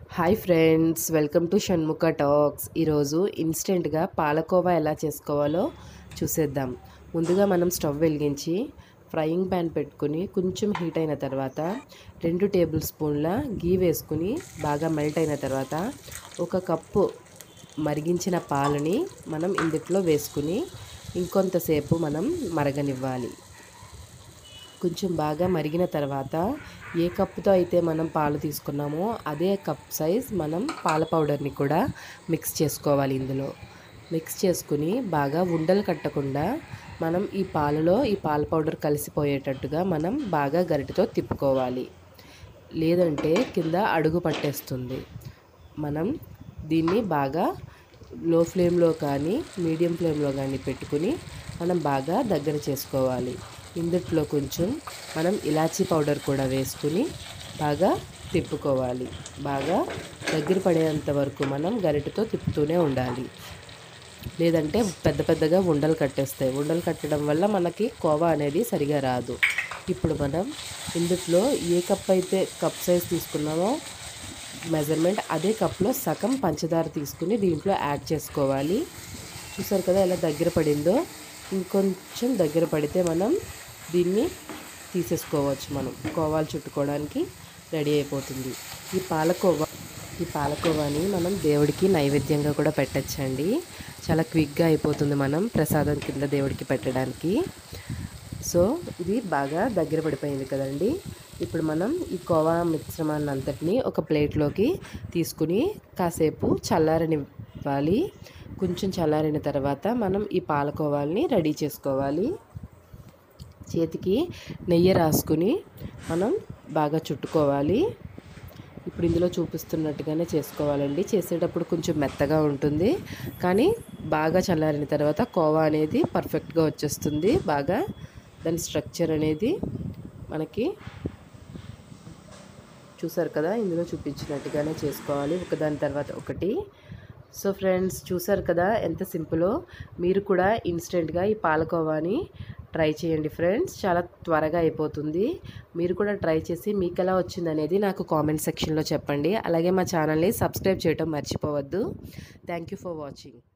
hi friends welcome to Shanmukha talks ఈరోజు ఇన్స్టెంట్గా పాలకోవా ఎలా చేసుకోవాలో చూసేద్దాం ముందుగా మనం స్టవ్ వెలిగించి ఫ్రైయింగ్ ప్యాన్ పెట్టుకుని కొంచెం హీట్ అయిన తర్వాత రెండు టేబుల్ స్పూన్ల గీ వేసుకుని బాగా మెల్ట్ అయిన తర్వాత ఒక కప్పు మరిగించిన పాలని మనం ఇందుట్లో వేసుకుని ఇంకొంతసేపు మనం మరగనివ్వాలి కొంచెం బాగా మరిగిన తర్వాత ఏ కప్పుతో అయితే మనం పాలు తీసుకున్నామో అదే కప్ సైజ్ మనం పాల పౌడర్ని కూడా మిక్స్ చేసుకోవాలి ఇందులో మిక్స్ చేసుకుని బాగా ఉండలు కట్టకుండా మనం ఈ పాలలో ఈ పాల పౌడర్ కలిసిపోయేటట్టుగా మనం బాగా గరిటతో తిప్పుకోవాలి లేదంటే కింద అడుగు పట్టేస్తుంది మనం దీన్ని బాగా లో ఫ్లేమ్లో కానీ మీడియం ఫ్లేమ్లో కానీ పెట్టుకుని మనం బాగా దగ్గర చేసుకోవాలి ఇందుట్లో కొంచెం మనం ఇలాచీ పౌడర్ కూడా వేసుకుని బాగా తిప్పుకోవాలి బాగా దగ్గర పడేంత వరకు మనం గరిటెతో తిప్పుతూనే ఉండాలి లేదంటే పెద్ద పెద్దగా ఉండలు కట్టేస్తాయి ఉండలు కట్టడం వల్ల మనకి కోవా అనేది సరిగా రాదు ఇప్పుడు మనం ఇందుట్లో ఏ కప్ అయితే కప్ సైజ్ తీసుకున్నామో మెజర్మెంట్ అదే కప్లో సగం పంచదార తీసుకుని దీంట్లో యాడ్ చేసుకోవాలి చూసారు కదా ఎలా దగ్గర పడిందో ఇంకొంచెం దగ్గర పడితే మనం దీన్ని తీసేసుకోవచ్చు మనం కోవాలు చుట్టుకోవడానికి రెడీ అయిపోతుంది ఈ పాలకోవా ఈ పాలకోవాని మనం దేవుడికి నైవేద్యంగా కూడా పెట్టచ్చండి చాలా క్విక్గా అయిపోతుంది మనం ప్రసాదం కింద దేవుడికి పెట్టడానికి సో ఇది బాగా దగ్గర పడిపోయింది కదండి ఇప్పుడు మనం ఈ కోవా మిశ్రమాన్ని అంతటిని ఒక ప్లేట్లోకి తీసుకుని కాసేపు చల్లారనివ్వాలి కొంచెం చల్లారిన తర్వాత మనం ఈ పాలకోవాల్ని రెడీ చేసుకోవాలి చేతికి నెయ్యి రాసుకుని మనం బాగా చుట్టుకోవాలి ఇప్పుడు ఇందులో చూపిస్తున్నట్టుగానే చేసుకోవాలండి చేసేటప్పుడు కొంచెం మెత్తగా ఉంటుంది కానీ బాగా చల్లారిన తర్వాత కోవా అనేది పర్ఫెక్ట్గా వచ్చేస్తుంది బాగా దాని స్ట్రక్చర్ అనేది మనకి చూసారు కదా ఇందులో చూపించినట్టుగానే చేసుకోవాలి ఒకదాని తర్వాత ఒకటి సో ఫ్రెండ్స్ చూసారు కదా ఎంత సింపులో మీరు కూడా ఇన్స్టెంట్గా ఈ పాలకోవాని ట్రై చేయండి ఫ్రెండ్స్ చాలా త్వరగా అయిపోతుంది మీరు కూడా ట్రై చేసి మీకు ఎలా వచ్చింది అనేది నాకు కామెంట్ సెక్షన్లో చెప్పండి అలాగే మా ఛానల్ని సబ్స్క్రైబ్ చేయడం మర్చిపోవద్దు థ్యాంక్ యూ ఫర్ వాచింగ్